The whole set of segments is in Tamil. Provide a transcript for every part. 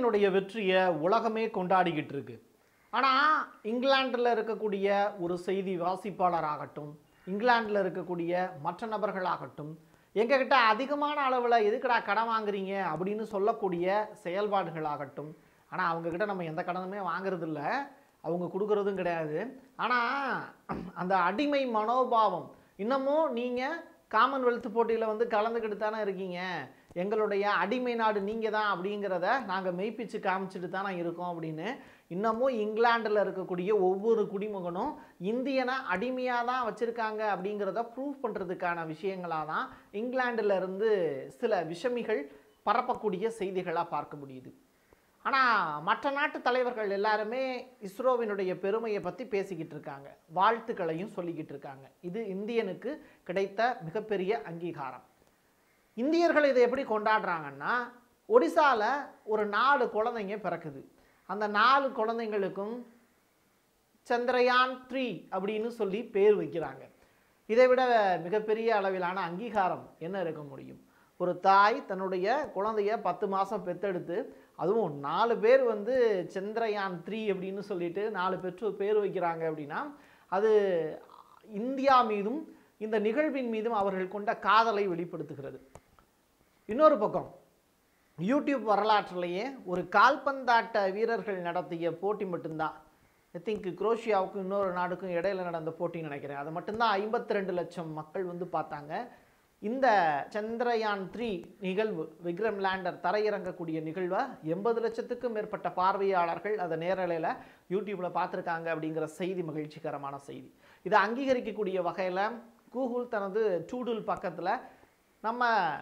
இஸ்ரோவினுடைய வெற்றியை உலகமே கொண்டாடிக்கிட்டு இருக்கு ஆனால் இங்கிலாண்டில் இருக்கக்கூடிய ஒரு செய்தி வாசிப்பாளராகட்டும் இங்கிலாண்டில் இருக்கக்கூடிய மற்ற நபர்களாகட்டும் எங்ககிட்ட அதிகமான அளவில் எதுக்குடா கடன் வாங்குறீங்க அப்படின்னு சொல்லக்கூடிய செயல்பாடுகளாகட்டும் ஆனால் அவங்கக்கிட்ட நம்ம எந்த கடனுமே வாங்குறது இல்ல அவங்க கொடுக்கறதும் கிடையாது ஆனால் அந்த அடிமை மனோபாவம் இன்னமும் நீங்கள் காமன்வெல்த் போட்டியில் வந்து கலந்துக்கிட்டு தானே இருக்கீங்க எங்களுடைய அடிமை நாடு நீங்கள் தான் அப்படிங்கிறத நாங்கள் மெய்ப்பிச்சு காமிச்சிட்டு தானே இருக்கோம் அப்படின்னு இன்னமும் இங்கிலாண்டில் இருக்கக்கூடிய ஒவ்வொரு குடிமகனும் இந்தியனை அடிமையாக தான் வச்சுருக்காங்க அப்படிங்கிறத ப்ரூவ் பண்ணுறதுக்கான விஷயங்களாக தான் இங்கிலாந்துல இருந்து சில விஷமிகள் பரப்பக்கூடிய செய்திகளாக பார்க்க முடியுது ஆனால் மற்ற நாட்டு தலைவர்கள் எல்லாருமே இஸ்ரோவினுடைய பெருமையை பற்றி பேசிக்கிட்டு இருக்காங்க வாழ்த்துக்களையும் சொல்லிக்கிட்டு இருக்காங்க இது இந்தியனுக்கு கிடைத்த மிகப்பெரிய அங்கீகாரம் இந்தியர்கள் இதை எப்படி கொண்டாடுறாங்கன்னா ஒடிசால ஒரு நாலு குழந்தைங்க பிறக்குது அந்த நாலு குழந்தைங்களுக்கும் சந்திரயான் த்ரீ அப்படின்னு சொல்லி பேர் வைக்கிறாங்க இதை விட மிகப்பெரிய அளவிலான அங்கீகாரம் என்ன இருக்க முடியும் ஒரு தாய் தன்னுடைய குழந்தைய பத்து மாதம் பெத்தெடுத்து அதுவும் நாலு பேர் வந்து சந்திரயான் த்ரீ அப்படின்னு சொல்லிட்டு நாலு பெற்றோர் பேர் வைக்கிறாங்க அப்படின்னா அது இந்தியா மீதும் இந்த நிகழ்வின் மீதும் அவர்கள் கொண்ட காதலை வெளிப்படுத்துகிறது இன்னொரு பக்கம் யூடியூப் வரலாற்றிலேயே ஒரு கால்பந்தாட்ட வீரர்கள் நடத்திய போட்டி மட்டும்தான் ஐ திங்க் குரோஷியாவுக்கும் இன்னொரு நாடுக்கும் இடையில நடந்த போட்டின்னு நினைக்கிறேன் அது மட்டும்தான் ஐம்பத்தி ரெண்டு லட்சம் மக்கள் வந்து பார்த்தாங்க இந்த சந்திரயான் த்ரீ நிகழ்வு விக்ரம் லேண்டர் தரையிறங்கக்கூடிய நிகழ்வை எண்பது லட்சத்துக்கும் மேற்பட்ட பார்வையாளர்கள் அதை நேரலையில் யூடியூப்பில் பார்த்துருக்காங்க அப்படிங்கிற செய்தி மகிழ்ச்சிகரமான செய்தி இதை அங்கீகரிக்கக்கூடிய வகையில் கூகுள் தனது டூடுல் பக்கத்தில் நம்ம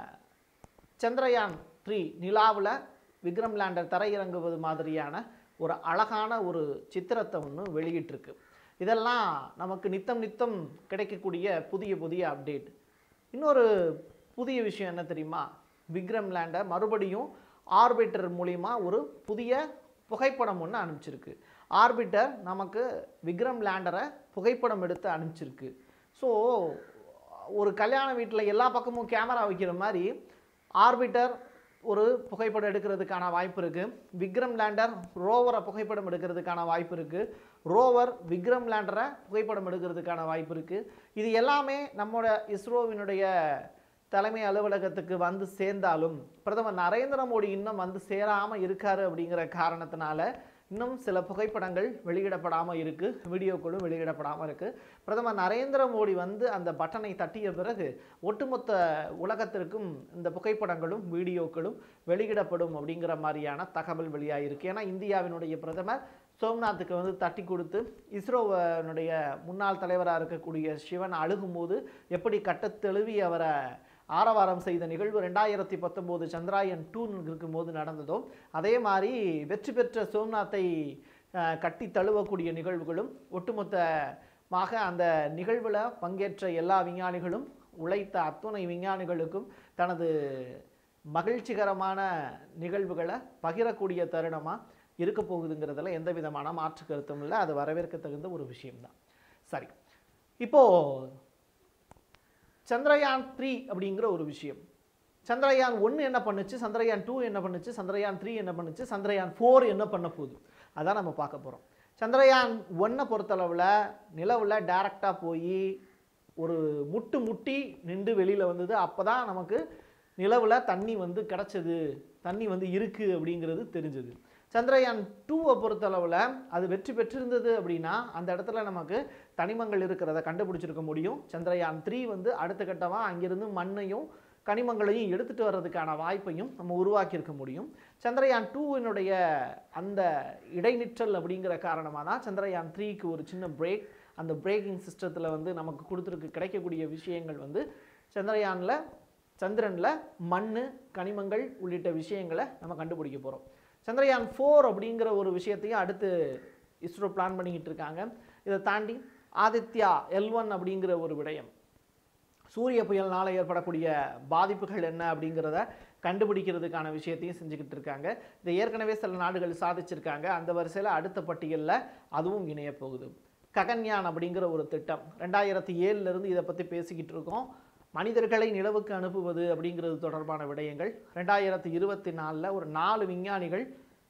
சந்திரயான் த்ரீ நிலாவில் விக்ரம் லேண்டர் தரையிறங்குவது மாதிரியான ஒரு அழகான ஒரு சித்திரத்தை ஒன்று வெளியிட்டிருக்கு இதெல்லாம் நமக்கு நித்தம் நித்தம் கிடைக்கக்கூடிய புதிய புதிய அப்டேட் இன்னொரு புதிய விஷயம் என்ன தெரியுமா விக்ரம் லேண்டை மறுபடியும் ஆர்பிட்டர் மூலிமா ஒரு புதிய புகைப்படம் ஒன்று அனுப்பிச்சிருக்கு ஆர்பிட்டர் நமக்கு விக்ரம் லேண்டரை புகைப்படம் எடுத்து அனுப்பிச்சிருக்கு ஸோ ஒரு கல்யாண வீட்டில் எல்லா பக்கமும் கேமரா வைக்கிற மாதிரி ஆர்பிட்டர் ஒரு புகைப்படம் எடுக்கிறதுக்கான வாய்ப்பு இருக்குது விக்ரம் லேண்டர் ரோவரை புகைப்படம் எடுக்கிறதுக்கான வாய்ப்பு இருக்குது ரோவர் விக்ரம் லேண்டரை புகைப்படம் எடுக்கிறதுக்கான வாய்ப்பு இருக்குது இது எல்லாமே நம்மோட இஸ்ரோவினுடைய தலைமை அலுவலகத்துக்கு வந்து சேர்ந்தாலும் பிரதமர் நரேந்திர மோடி இன்னும் வந்து சேராமல் இருக்காரு அப்படிங்கிற காரணத்தினால இன்னும் சில புகைப்படங்கள் வெளியிடப்படாமல் இருக்குது வீடியோக்களும் வெளியிடப்படாமல் இருக்குது பிரதமர் நரேந்திர மோடி வந்து அந்த பட்டனை தட்டிய பிறகு ஒட்டுமொத்த உலகத்திற்கும் இந்த புகைப்படங்களும் வீடியோக்களும் வெளியிடப்படும் அப்படிங்கிற மாதிரியான தகவல் வெளியாகிருக்கு ஏன்னா இந்தியாவினுடைய பிரதமர் சோம்நாத்துக்கு வந்து தட்டி கொடுத்து இஸ்ரோவனுடைய முன்னாள் தலைவராக இருக்கக்கூடிய சிவன் அழுகும்போது எப்படி கட்டத்தெழுவி அவரை ஆரவாரம் செய்த நிகழ்வு ரெண்டாயிரத்தி பத்தொம்போது சந்திராயன் டூ இருக்கும்போது நடந்ததோ அதே மாதிரி வெற்றி பெற்ற சோம்நாத்தை அஹ், கட்டி தழுவக்கூடிய நிகழ்வுகளும் ஒட்டுமொத்தமாக அந்த நிகழ்வில் பங்கேற்ற எல்லா விஞ்ஞானிகளும் உழைத்த அத்துணை விஞ்ஞானிகளுக்கும் தனது மகிழ்ச்சிகரமான நிகழ்வுகளை பகிரக்கூடிய தருணமாக இருக்க போகுதுங்கிறதுல எந்த விதமான மாற்று கருத்தும் இல்லை அது வரவேற்க தகுந்த ஒரு விஷயம்தான் சரி இப்போது சந்திரயான் த்ரீ அப்படிங்கிற ஒரு விஷயம் சந்திரயான் ஒன்று என்ன பண்ணுச்சு சந்திரயான் டூ என்ன பண்ணுச்சு சந்திரயான் த்ரீ என்ன பண்ணுச்சு சந்திரயான் ஃபோர் என்ன பண்ண போகுது அதான் நம்ம பார்க்க போகிறோம் சந்திரயான் ஒன்றை பொறுத்தளவில் நிலவில் டைரெக்டாக போய் ஒரு முட்டு முட்டி நின்று வெளியில் வந்தது அப்போ தான் நமக்கு நிலவில் தண்ணி வந்து கிடச்சது தண்ணி வந்து இருக்குது அப்படிங்கிறது தெரிஞ்சது சந்திரயான் டூவை பொறுத்தளவில் அது வெற்றி பெற்றிருந்தது அப்படின்னா அந்த இடத்துல நமக்கு தனிமங்கள் இருக்கிறத கண்டுபிடிச்சிருக்க முடியும் சந்திரயான் த்ரீ வந்து அடுத்த கட்டமாக அங்கிருந்து மண்ணையும் கனிமங்களையும் எடுத்துகிட்டு வர்றதுக்கான வாய்ப்பையும் நம்ம உருவாக்கியிருக்க முடியும் சந்திரயான் டூவினுடைய அந்த இடைநிற்றல் அப்படிங்கிற காரணமாக தான் சந்திரயான் த்ரீக்கு ஒரு சின்ன பிரேக் அந்த பிரேக்கிங் சிஸ்டத்தில் வந்து நமக்கு கொடுத்துருக்கு கிடைக்கக்கூடிய விஷயங்கள் வந்து சந்திரயானில் சந்திரனில் மண் கனிமங்கள் உள்ளிட்ட விஷயங்களை நம்ம கண்டுபிடிக்க போகிறோம் சந்திரயான் ஃபோர் அப்படிங்கிற ஒரு விஷயத்தையும் அடுத்து இஸ்ரோ பிளான் பண்ணிக்கிட்டு இருக்காங்க இதை தாண்டி ஆதித்யா எல் ஒன் அப்படிங்கிற ஒரு விடயம் சூரிய புயல்னால ஏற்படக்கூடிய பாதிப்புகள் என்ன அப்படிங்கிறத கண்டுபிடிக்கிறதுக்கான விஷயத்தையும் செஞ்சுக்கிட்டு இருக்காங்க இதை ஏற்கனவே சில நாடுகள் சாதிச்சிருக்காங்க அந்த வரிசையில் அடுத்த பட்டியலில் அதுவும் இணைய போகுது ககன்யான் அப்படிங்கிற ஒரு திட்டம் ரெண்டாயிரத்தி ஏழுலேருந்து இதை பற்றி பேசிக்கிட்டு இருக்கோம் மனிதர்களை நிலவுக்கு அனுப்புவது அப்படிங்கிறது தொடர்பான விடயங்கள் ரெண்டாயிரத்தி இருபத்தி நாலில் ஒரு நாலு விஞ்ஞானிகள்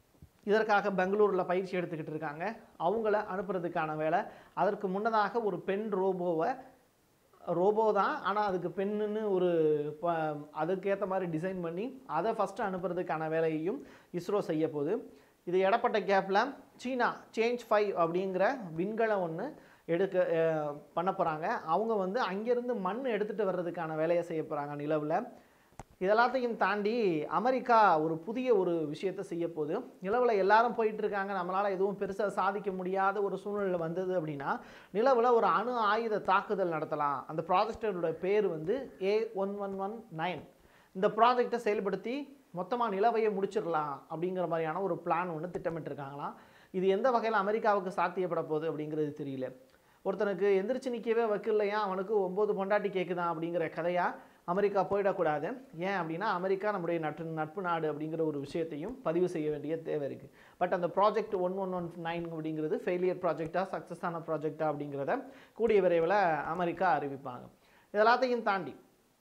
இதற்காக பெங்களூரில் பயிற்சி எடுத்துக்கிட்டு இருக்காங்க அவங்கள அனுப்புறதுக்கான வேலை அதற்கு முன்னதாக ஒரு பெண் ரோபோவை ரோபோ தான் ஆனால் அதுக்கு பெண்ணுன்னு ஒரு ப- அதுக்கேற்ற மாதிரி டிசைன் பண்ணி அதை ஃபஸ்ட்டு அனுப்புறதுக்கான வேலையையும் இஸ்ரோ செய்ய போகுது இது இடப்பட்ட கேப்பில் சீனா சேஞ்ச் ஃபைவ் அப்படிங்கிற விண்கலம் ஒன்று எடுக்க அஹ், பண்ண போகிறாங்க அவங்க வந்து அங்கேருந்து மண் எடுத்துகிட்டு வர்றதுக்கான வேலையை செய்ய போகிறாங்க நிலவில் இதெல்லாத்தையும் தாண்டி அமெரிக்கா ஒரு புதிய ஒரு விஷயத்தை செய்ய போகுது நிலவில் எல்லாரும் போயிட்டு இருக்காங்க நம்மளால் எதுவும் பெருசாக சாதிக்க முடியாத ஒரு சூழ்நிலை வந்தது அப்படின்னா நிலவில் ஒரு அணு ஆயுத தாக்குதல் நடத்தலாம் அந்த ப்ராஜெக்டோட பேர் வந்து A one one one nine இந்த ப்ராஜெக்டை செயல்படுத்தி மொத்தமாக நிலவையே முடிச்சிடலாம் அப்படிங்கிற மாதிரியான ஒரு பிளான் ஒன்று திட்டமிட்டிருக்காங்களாம் இது எந்த வகையில் அமெரிக்காவுக்கு சாத்தியப்பட போகுது அப்படிங்கிறது தெரியல ஒருத்தனுக்கு எந்திரிச்சு நிற்கவே வைக்கலையா அவனுக்கு ஒம்பது பொண்டாட்டி கேட்குதான் அப்படிங்கிற கதையாக அமெரிக்கா போயிடக்கூடாது ஏன் அப்படின்னா அமெரிக்கா நம்முடைய நட்பு நட்பு நாடு அப்படிங்கிற ஒரு விஷயத்தையும் பதிவு செய்ய வேண்டிய தேவை இருக்குது பட் அந்த project one one one nine அப்படிங்கிறது ஃபெயிலியர் ப்ராஜெக்டாக சக்ஸஸான ப்ராஜெக்டா அப்படிங்கிறத கூடிய விரைவில் அமெரிக்கா அறிவிப்பாங்க இதெல்லாத்தையும் தாண்டி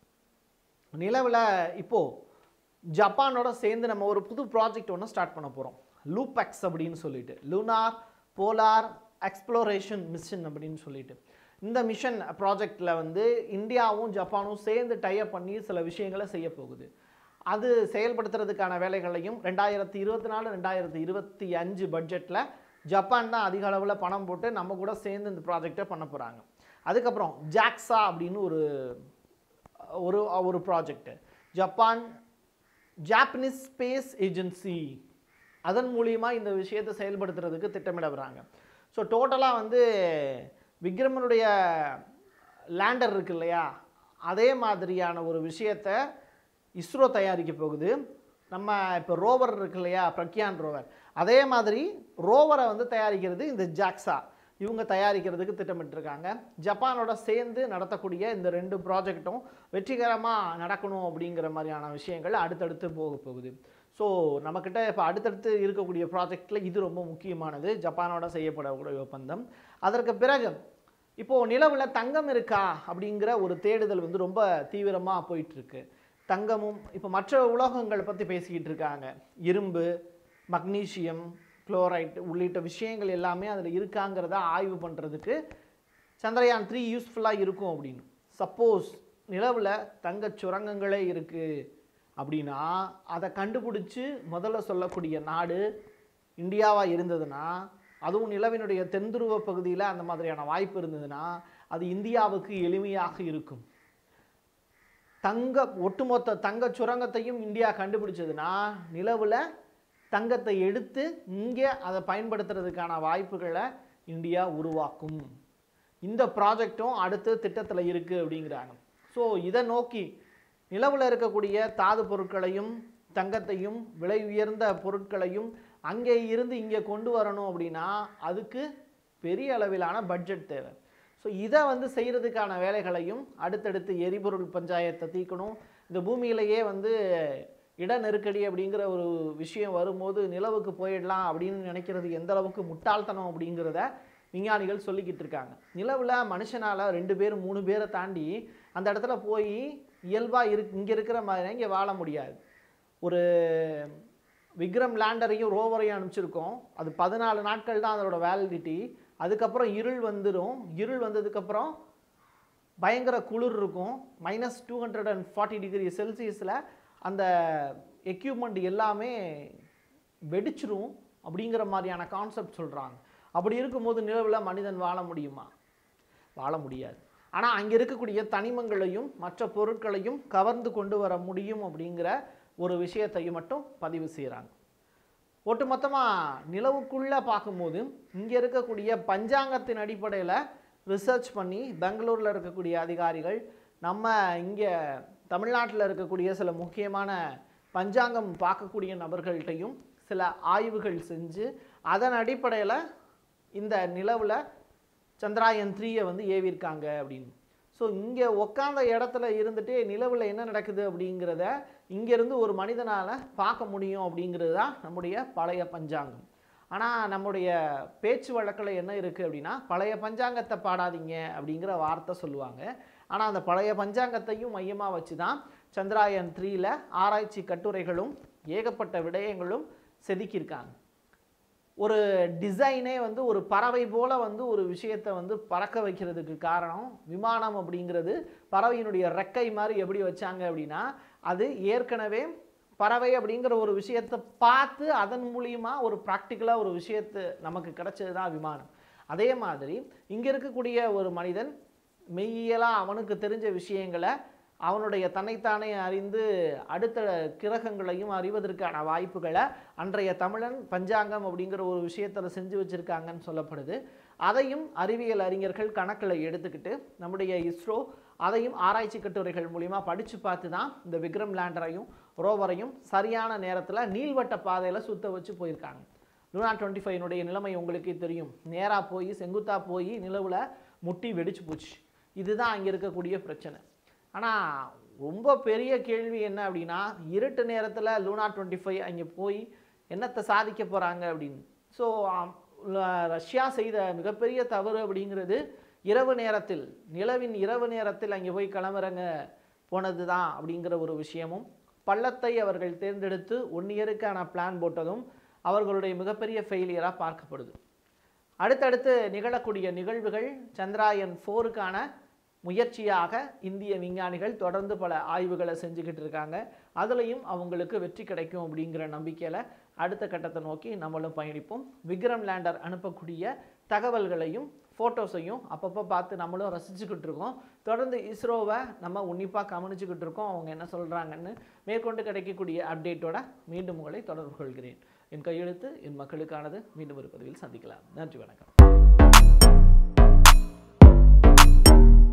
நிலவில் இப்போது ஜப்பானோட சேர்ந்து நம்ம ஒரு புது ப்ராஜெக்ட் ஒன்று ஸ்டார்ட் பண்ண போகிறோம் லூபெக்ஸ் அப்படின்னு சொல்லிட்டு லூனார் போலார் எக்ஸ்ப்ளோரேஷன் மிஷன் அப்படின்னு சொல்லிட்டு இந்த மிஷன் ப்ராஜெக்டில் வந்து இந்தியாவும் ஜப்பானும் சேர்ந்து டைப் பண்ணி சில விஷயங்களை செய்ய போகுது அது செயல்படுத்துறதுக்கான வேலைகளையும் ரெண்டாயிரத்தி இருபத்தி நாலு ரெண்டாயிரத்தி இருபத்தி அஞ்சு பட்ஜெட்டில் ஜப்பான் தான் அதிக அளவில் பணம் போட்டு நம்ம கூட சேர்ந்து இந்த ப்ராஜெக்டை பண்ண போகிறாங்க அதுக்கப்புறம் ஜாக்ஸா அப்படின்னு ஒரு ஒரு ஒரு project Japan Japanese space agency அதன் மூலியமா இந்த விஷயத்தை செயல்படுத்துறதுக்கு திட்டமிடப்படுறாங்க ஸோ டோட்டலாக வந்து விக்ரமனுடைய லேண்டர் இருக்கு இல்லையா அதே மாதிரியான ஒரு விஷயத்தை இஸ்ரோ தயாரிக்க போகுது நம்ம இப்போ ரோவர் இருக்கு இல்லையா பிரக்யான் ரோவர் அதே மாதிரி ரோவரை வந்து தயாரிக்கிறது இந்த ஜாக்ஸா இவங்க தயாரிக்கிறதுக்கு திட்டமிட்டிருக்காங்க ஜப்பானோட சேர்ந்து நடத்தக்கூடிய இந்த ரெண்டு ப்ராஜெக்ட்டும் வெற்றிகரமாக நடக்கணும் அப்படிங்கிற மாதிரியான விஷயங்கள் அடுத்தடுத்து போக போகுது ஸோ நம்மக்கிட்ட இப்போ அடுத்தடுத்து இருக்கக்கூடிய ப்ராஜெக்டில் இது ரொம்ப முக்கியமானது ஜப்பானோட செய்யப்படக்கூடிய ஒப்பந்தம் அதற்கு பிறகு இப்போது நிலவில் தங்கம் இருக்கா அப்படிங்கிற ஒரு தேடுதல் வந்து ரொம்ப தீவிரமாக போயிட்டுருக்கு தங்கமும் இப்போ மற்ற உலோகங்கள் பற்றி பேசிக்கிட்டு இருக்காங்க இரும்பு மக்னீசியம் குளோரைட் உள்ளிட்ட விஷயங்கள் எல்லாமே அதில் இருக்காங்கிறத ஆய்வு பண்ணுறதுக்கு சந்திரயான் த்ரீ யூஸ்ஃபுல்லாக இருக்கும் அப்படின்னு சப்போஸ் நிலவில் தங்கச் சுரங்கங்களே இருக்குது அப்படின்னா அதை கண்டுபிடிச்சி முதல்ல சொல்லக்கூடிய நாடு இந்தியாவாக இருந்ததுன்னா அதுவும் நிலவினுடைய தென்துருவ பகுதியில் அந்த மாதிரியான வாய்ப்பு இருந்ததுன்னா அது இந்தியாவுக்கு எளிமையாக இருக்கும் தங்க ஒட்டுமொத்த தங்க சுரங்கத்தையும் இந்தியா கண்டுபிடிச்சதுன்னா நிலவில் தங்கத்தை எடுத்து இங்கே அதை பயன்படுத்துறதுக்கான வாய்ப்புகளை இந்தியா உருவாக்கும் இந்த ப்ராஜெக்டும் அடுத்து திட்டத்தில் இருக்குது அப்படிங்கிறாங்க ஸோ இதை நோக்கி நிலவில் இருக்கக்கூடிய தாது பொருட்களையும் தங்கத்தையும் விலை உயர்ந்த பொருட்களையும் அங்கே இருந்து இங்கே கொண்டு வரணும் அப்படின்னா அதுக்கு பெரிய அளவிலான பட்ஜெட் தேவை ஸோ இதை வந்து செய்கிறதுக்கான வேலைகளையும் அடுத்தடுத்து எரிபொருள் பஞ்சாயத்தை தீர்க்கணும் இந்த பூமியிலேயே வந்து இட நெருக்கடி அப்படிங்கிற ஒரு விஷயம் வரும்போது நிலவுக்கு போயிடலாம் அப்படின்னு நினைக்கிறது எந்த அளவுக்கு முட்டாள்தனம் அப்படிங்கிறத விஞ்ஞானிகள் சொல்லிக்கிட்டு இருக்காங்க நிலவில் மனுஷனால் ரெண்டு பேர் மூணு பேரை தாண்டி அந்த இடத்துல போய் இயல்பாக இரு இங்கே இருக்கிற மாதிரி இங்கே வாழ முடியாது ஒரு விக்ரம் லேண்டரையும் ரோவரையும் அனுப்பிச்சிருக்கோம் அது பதினாலு நாட்கள் தான் அதோட வேலிடிட்டி அதுக்கப்புறம் இருள் வந்துடும் இருள் வந்ததுக்கப்புறம் பயங்கர குளிர் இருக்கும் minus two hundred and forty degree செல்சியஸில் அந்த எக்யூப்மெண்ட் எல்லாமே வெடிச்சிரும் அப்படிங்கிற மாதிரியான கான்செப்ட் சொல்கிறாங்க அப்படி இருக்கும்போது நிலவில் மனிதன் வாழ முடியுமா வாழ முடியாது ஆனால் அங்கே இருக்கக்கூடிய தனிமங்களையும் மற்ற பொருட்களையும் கவர்ந்து கொண்டு வர முடியும் அப்படிங்கிற ஒரு விஷயத்தையும் மட்டும் பதிவு செய்கிறாங்க ஒட்டுமொத்தமாக நிலவுக்குள்ளே பார்க்கும்போது இங்கே இருக்கக்கூடிய பஞ்சாங்கத்தின் அடிப்படையில் ரிசர்ச் பண்ணி பெங்களூரில் இருக்கக்கூடிய அதிகாரிகள் நம்ம இங்கே தமிழ்நாட்டில் இருக்கக்கூடிய சில முக்கியமான பஞ்சாங்கம் பார்க்கக்கூடிய நபர்கள்ட்டையும் சில ஆய்வுகள் செஞ்சு அதன் அடிப்படையில் இந்த நிலவில் சந்திராயன் த்ரீயை வந்து ஏவிருக்காங்க அப்படின்னு ஸோ இங்கே உக்காந்த இடத்துல இருந்துட்டு நிலவில் என்ன நடக்குது அப்படிங்கிறத இங்கேருந்து ஒரு மனிதனால் பார்க்க முடியும் அப்படிங்கிறது தான் நம்முடைய பழைய பஞ்சாங்கம் ஆனால் நம்முடைய பேச்சு வழக்கில் என்ன இருக்குது அப்படின்னா பழைய பஞ்சாங்கத்தை பாடாதீங்க அப்படிங்கிற வார்த்தை சொல்லுவாங்க ஆனால் அந்த பழைய பஞ்சாங்கத்தையும் மையமாக வச்சு தான் சந்திராயன் த்ரீயில் ஆராய்ச்சி கட்டுரைகளும் ஏகப்பட்ட விடயங்களும் செதுக்கியிருக்காங்க ஒரு டிசைனே வந்து ஒரு பறவை போல வந்து ஒரு விஷயத்தை வந்து பறக்க வைக்கிறதுக்கு காரணம் விமானம் அப்படிங்கிறது பறவையினுடைய ரெக்கை மாதிரி எப்படி வச்சாங்க அப்படின்னா அது ஏற்கனவே பறவை அப்படிங்கிற ஒரு விஷயத்தை பார்த்து அதன் மூலியமா ஒரு ப்ராக்டிக்கலாக ஒரு விஷயத்தை நமக்கு கிடைச்சது தான் விமானம் அதே மாதிரி இங்கே இருக்கக்கூடிய ஒரு மனிதன் மெய்யியலாக அவனுக்கு தெரிஞ்ச விஷயங்களை அவனுடைய தன்னைத்தானே அறிந்து அடுத்த கிரகங்களையும் அறிவதற்கான வாய்ப்புகளை அன்றைய தமிழன் பஞ்சாங்கம் அப்படிங்கிற ஒரு விஷயத்தில் செஞ்சு வச்சுருக்காங்கன்னு சொல்லப்படுது அதையும் அறிவியல் அறிஞர்கள் கணக்கில் எடுத்துக்கிட்டு நம்முடைய இஸ்ரோ அதையும் ஆராய்ச்சி கட்டுரைகள் மூலிமா படித்து பார்த்து தான் இந்த விக்ரம் லேண்டரையும் ரோவரையும் சரியான நேரத்தில் நீள்வட்ட பாதையில் சுத்த வச்சு போயிருக்காங்க லூனா டுவெண்ட்டி ஃபைவனுடைய நிலைமை உங்களுக்கே தெரியும் நேராக போய் செங்குத்தா போய் நிலவில் முட்டி வெடிச்சு போச்சு இதுதான் அங்கே இருக்கக்கூடிய பிரச்சனை ஆனால் ரொம்ப பெரிய கேள்வி என்ன அப்படின்னா இருட்டு நேரத்தில் லூனா டுவெண்ட்டி ஃபைவ் அங்கே போய் என்னத்தை சாதிக்க போகிறாங்க அப்படின்னு ஸோ ரஷ்யா செய்த மிகப்பெரிய தவறு அப்படிங்கிறது இரவு நேரத்தில் நிலவின் இரவு நேரத்தில் அங்கே போய் கிளம்புறங்க போனது தான் அப்படிங்கிற ஒரு விஷயமும் பள்ளத்தை அவர்கள் தேர்ந்தெடுத்து ஒன் இயருக்கான பிளான் போட்டதும் அவர்களுடைய மிகப்பெரிய ஃபெயிலியராக பார்க்கப்படுது அடுத்தடுத்து நிகழக்கூடிய நிகழ்வுகள் சந்திராயன் ஃபோருக்கான முயற்சியாக இந்திய விஞ்ஞானிகள் தொடர்ந்து பல ஆய்வுகளை செஞ்சுக்கிட்டு இருக்காங்க அதுலேயும் அவங்களுக்கு வெற்றி கிடைக்கும் அப்படிங்கிற நம்பிக்கையில் அடுத்த கட்டத்தை நோக்கி நம்மளும் பயணிப்போம் விக்ரம் லேண்டர் அனுப்பக்கூடிய தகவல்களையும் ஃபோட்டோஸையும் அப்பப்போ பார்த்து நம்மளும் ரசிச்சுக்கிட்டு இருக்கோம் தொடர்ந்து இஸ்ரோவை நம்ம உன்னிப்பாக கவனிச்சுக்கிட்டு இருக்கோம் அவங்க என்ன சொல்கிறாங்கன்னு மேற்கொண்டு கிடைக்கக்கூடிய அப்டேட்டோட மீண்டும் உங்களை தொடர்பு கொள்கிறேன் என் கையெழுத்து என் மக்களுக்கானது மீண்டும் ஒரு பதிவில் சந்திக்கலாம் நன்றி வணக்கம்